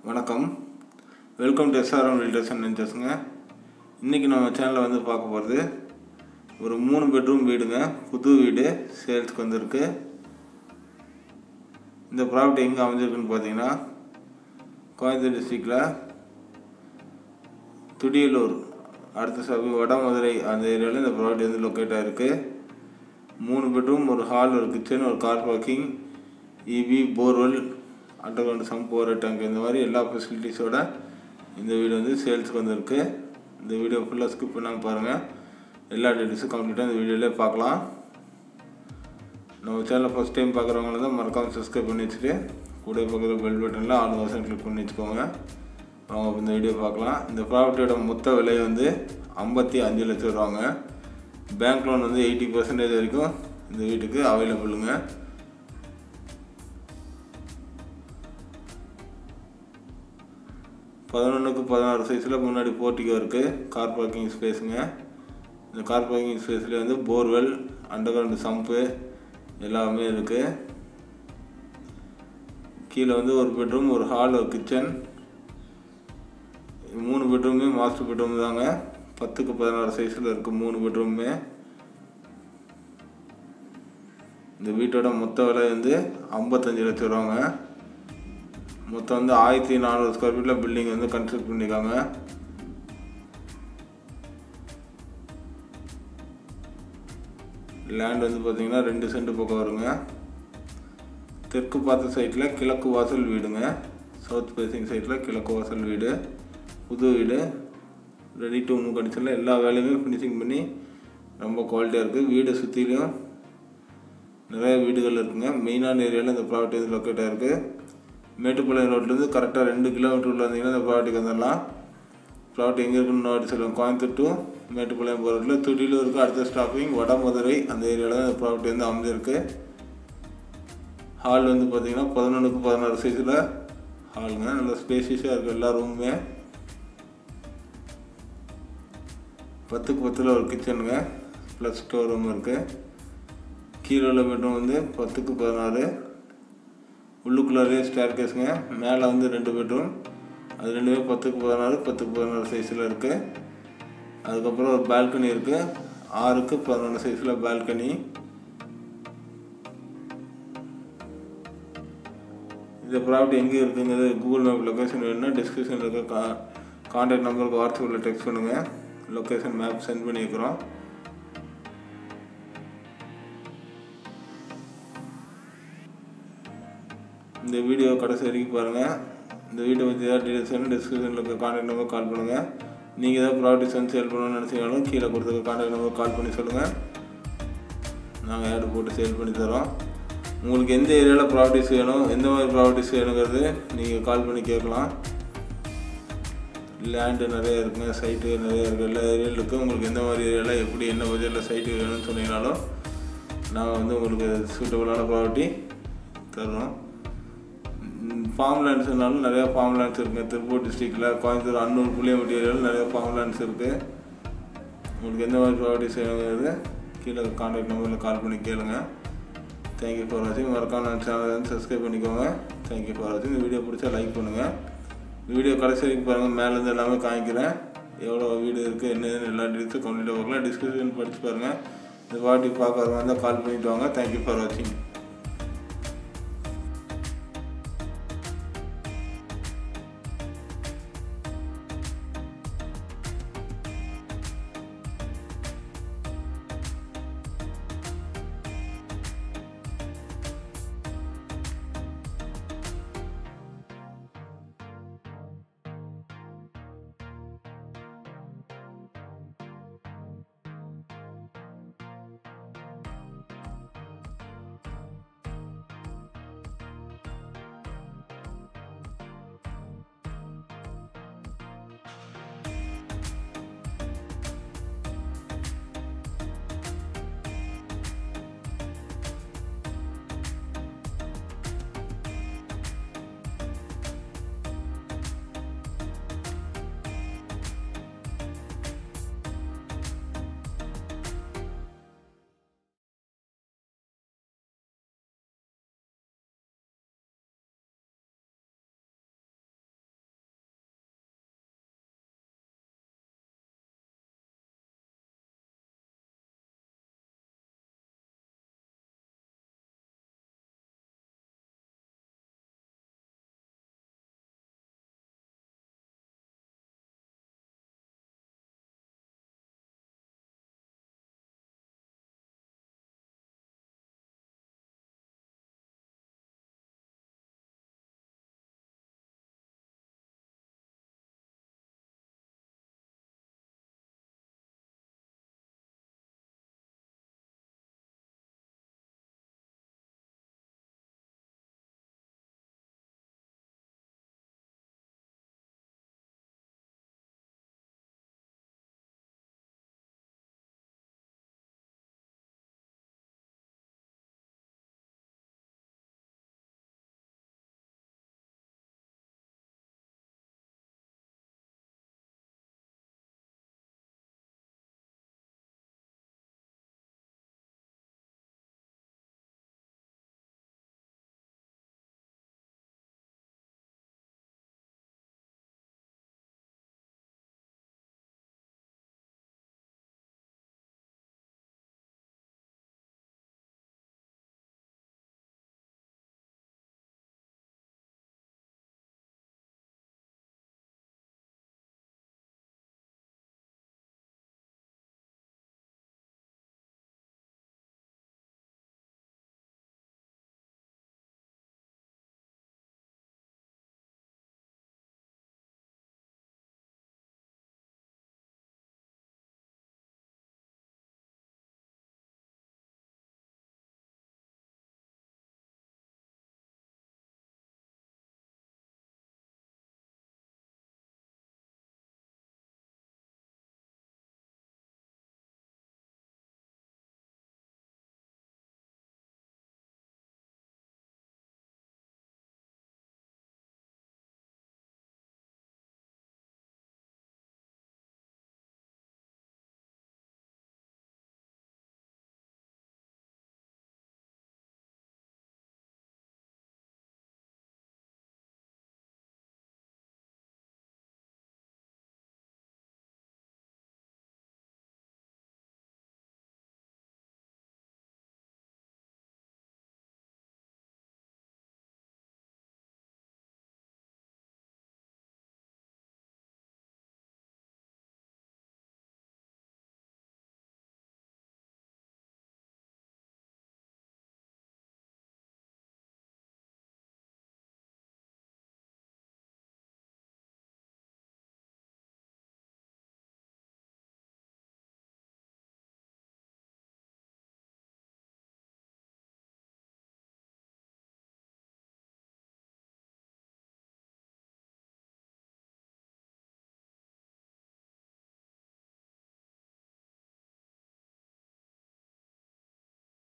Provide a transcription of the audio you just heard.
வணக்கம் welcome to SRM realtors and வெஞ்சர்ஸுங்க இன்றைக்கி நம்ம சேனலில் வந்து பார்க்க போகிறது ஒரு மூணு பெட்ரூம் வீடுங்க புது வீடு சேல்ஸ்க்கு வந்திருக்கு இந்த ப்ராப்பர்ட்டி எங்கே அமைஞ்சிருக்குன்னு பார்த்தீங்கன்னா கோயம்புத்தூர் டிஸ்ட்ரிக்டில் துடியலூர் அடுத்த சபை வடமதுரை அந்த ஏரியாவில் இந்த ப்ராப்பர்ட்டி வந்து லொக்கேட் ஆகிருக்கு மூணு பெட்ரூம் ஒரு ஹால் ஒரு கிச்சன் ஒரு car parking EB borewell underground sump bore tank இந்த மாதிரி எல்லா ஃபெசிலிட்டிஸோட இந்த வீடு வந்து சேல்ஸுக்கு வந்திருக்கு இந்த வீடியோ ஃபுல்லாக ஸ்கிப் பண்ணாமல் பாருங்கள் எல்லா டீட்டெயில்ஸும் கம்ப்ளீட்டாக இந்த வீடியோவிலே பார்க்கலாம் நம்ம சேனலை ஃபஸ்ட் டைம் பார்க்குறவங்கள தான் மறக்காமல் சப்ஸ்கிரைப் பண்ணி வச்சுட்டு கூட பக்கத்தில் பெல் பட்டனில் ஆல் வருஷம் கிளிக் பண்ணி வச்சுக்கோங்க அவங்க இந்த வீடியோ பார்க்கலாம் இந்த ப்ராப்பர்ட்டியோட மொத்த விலை வந்து ஐம்பத்தி அஞ்சு லட்சம் ரூபாங்க பேங்க் லோன் வந்து எயிட்டி பர்சன்டேஜ் வரைக்கும் இந்த வீட்டுக்கு அவைலபிளுங்க பதினொன்றுக்கு பதினாறு சைஸில் முன்னாடி போர்ட்டிகோ இருக்குது கார் பார்க்கிங் ஸ்பேஸுங்க இந்த கார் பார்க்கிங் ஸ்பேஸ்லேயே வந்து போர்வெல் அண்டர் கிரவுண்டு சம்பு எல்லாமே இருக்குது கீழே வந்து ஒரு பெட்ரூம் ஒரு ஹால் ஒரு கிச்சன் மூணு பெட்ரூமே மாஸ்டர் பெட்ரூம் தாங்க பத்துக்கு பதினாறு சைஸில் இருக்குது மூணு பெட்ரூமே இந்த வீட்டோட மொத்த விலை வந்து ஐம்பத்தஞ்சு லட்சம் ரூபாங்க மொத்தம் வந்து ஆயிரத்தி நானூறு ஸ்கொயர் ஃபீட்டில் பில்டிங் வந்து கன்ஸ்ட்ரக்ட் பண்ணியிருக்காங்க லேண்ட் வந்து பார்த்திங்கன்னா ரெண்டு சென்ட் பக்கம் வருங்க தெற்கு பார்த்த சைட்டில் கிழக்கு வாசல் வீடுங்க சவுத் ஃபேசிங் சைட்டில் கிழக்கு வாசல் வீடு புது வீடு ரெடி டு மூவ் கண்டிஷனில் எல்லா வேலையுமே ஃபினிஷிங் பண்ணி ரொம்ப குவாலிட்டியாக இருக்குது வீடு சுற்றிலையும் நிறைய வீடுகள் இருக்குங்க மெயினான ஏரியாவில் இந்த ப்ராப்பர்ட்டி வந்து லொக்கேட் ஆகிருக்கு மேட்டுப்பாளையம் ரோட்லேருந்து கரெக்டாக ரெண்டு கிலோமீட்டர் உள்ள வந்தீங்கன்னா இந்த ப்ராப்பர்ட்டிக்கு வந்துடலாம் ப்ராப்பர்ட்டி எங்கே இருக்குன்னு நோட்டி சொல்லுவோம் கோயம்புத்தூர் டு மேட்டுப்பாளையம் போகிற ரோட்டில் துடிலூருக்கு அடுத்த ஸ்டாப்பிங் வடமதுரை அந்த ஏரியாவில் தான் இந்த ப்ராப்பர்ட்டி வந்து அமைஞ்சிருக்கு ஹால் வந்து பார்த்திங்கன்னா பதினொன்றுக்கு பதினாறு சைஸில் ஹாலுங்க நல்லா ஸ்பேசியஸாக இருக்குது எல்லா ரூமுமே பத்துக்கு பத்தில் ஒரு கிச்சனுங்க ப்ளஸ் ஸ்டோர் ரூம் இருக்குது கீழே உள்ள பெட்ரூம் வந்து பத்துக்கு பதினாறு உள்ளுக்குள்ளாரே ஸ்டேர் கேஸுங்க மேலே வந்து ரெண்டு பெட்ரூம் அது ரெண்டுமே பத்துக்கு பதினாறு பத்துக்கு பதினாறு சைஸில் இருக்குது அதுக்கப்புறம் ஒரு பால்கனி இருக்குது ஆறுக்கு பதினொன்று சைஸில் பால்கனி இந்த ப்ராப்பர்ட்டி எங்கே இருக்குங்கிறது கூகுள் மேப் லொக்கேஷன் வேணும்னா டிஸ்கிரிப்ஷனில் இருக்க கா கான்டாக்ட் நம்பருக்கு வாட்ஸ்அப்பில் டெக்ஸ்ட் பண்ணுங்கள் லொக்கேஷன் மேப் சென்ட் பண்ணியிருக்கிறோம் இந்த வீடியோ கடைசி வரைக்கும் பாருங்கள் இந்த வீடியோ பற்றி ஏதாவது டீடைல்ஸ் வேணும் டிஸ்கிரிப்ஷனில் இருக்க கான்டாக்ட் நம்பர் கால் பண்ணுங்கள் நீங்கள் ஏதாவது ப்ராப்பர்ட்டிஸ் வந்து சேல் பண்ணணும்னு நினச்சிங்கனாலும் கீழே கொடுத்துருக்க கான்டாக்ட் நம்பர் கால் பண்ணி சொல்லுங்கள் நாங்கள் ஆடு போட்டு சேல் பண்ணி தரோம் உங்களுக்கு எந்த ஏரியாவில் ப்ராப்பர்ட்டிஸ் வேணும் எந்த மாதிரி ப்ராப்பர்ட்டிஸ் வேணுங்கிறது நீங்கள் கால் பண்ணி கேட்கலாம் லேண்டு நிறைய இருக்குங்க சைட்டு நிறைய இருக்குது எல்லா ஏரியாவில் இருக்குது உங்களுக்கு எந்த மாதிரி ஏரியாவில் எப்படி என்ன பட்ஜெட்டில் சைட்டு வேணும்னு சொன்னீங்கனாலும் நாங்கள் வந்து உங்களுக்கு சூட்டபுளான ப்ராப்பர்ட்டி தரோம் ஃபார்ம் லேண்ட்ஸ்னாலும் நிறையா ஃபார்ம் லேண்ட்ஸ் இருக்குங்க திருப்பூர் டிஸ்ட்ரிக்டில் கோயம்புத்தூர் அன்னூர் புளியம்பட்டி ஏரியாவில் நிறையா ஃபார்ம் லேண்ட்ஸ் இருக்குது உங்களுக்கு எந்த மாதிரி ப்ராப்பர்ட்டிஸ் வேணுங்கிறது கீழே கான்டாக்ட் நம்பரில் கால் பண்ணி கேளுங்க தேங்க்யூ ஃபார் வாட்சிங் மறக்காம சேனலை வந்து சப்ஸ்கிரைப் பண்ணிக்கோங்க தேங்க்யூ ஃபார் வாட்சிங் இந்த வீடியோ பிடிச்சா லைக் பண்ணுங்கள் வீடியோ கடைசி வரைக்கும் பாருங்கள் மேலேருந்து எல்லாமே காமிக்கிறேன் எவ்வளோ வீடு இருக்குது என்னதுன்னு எல்லா டீட்டெயில்ஸும் கம்ப்ளீட்டாக பார்க்கலாம் டிஸ்கிரிப்ஷன் படித்து பாருங்கள் இந்த பாட்டி பார்க்குறவங்க இருந்தால் கால் பண்ணிவிட்டு வாங்க தேங்க்யூ ஃபார் வாட்சிங்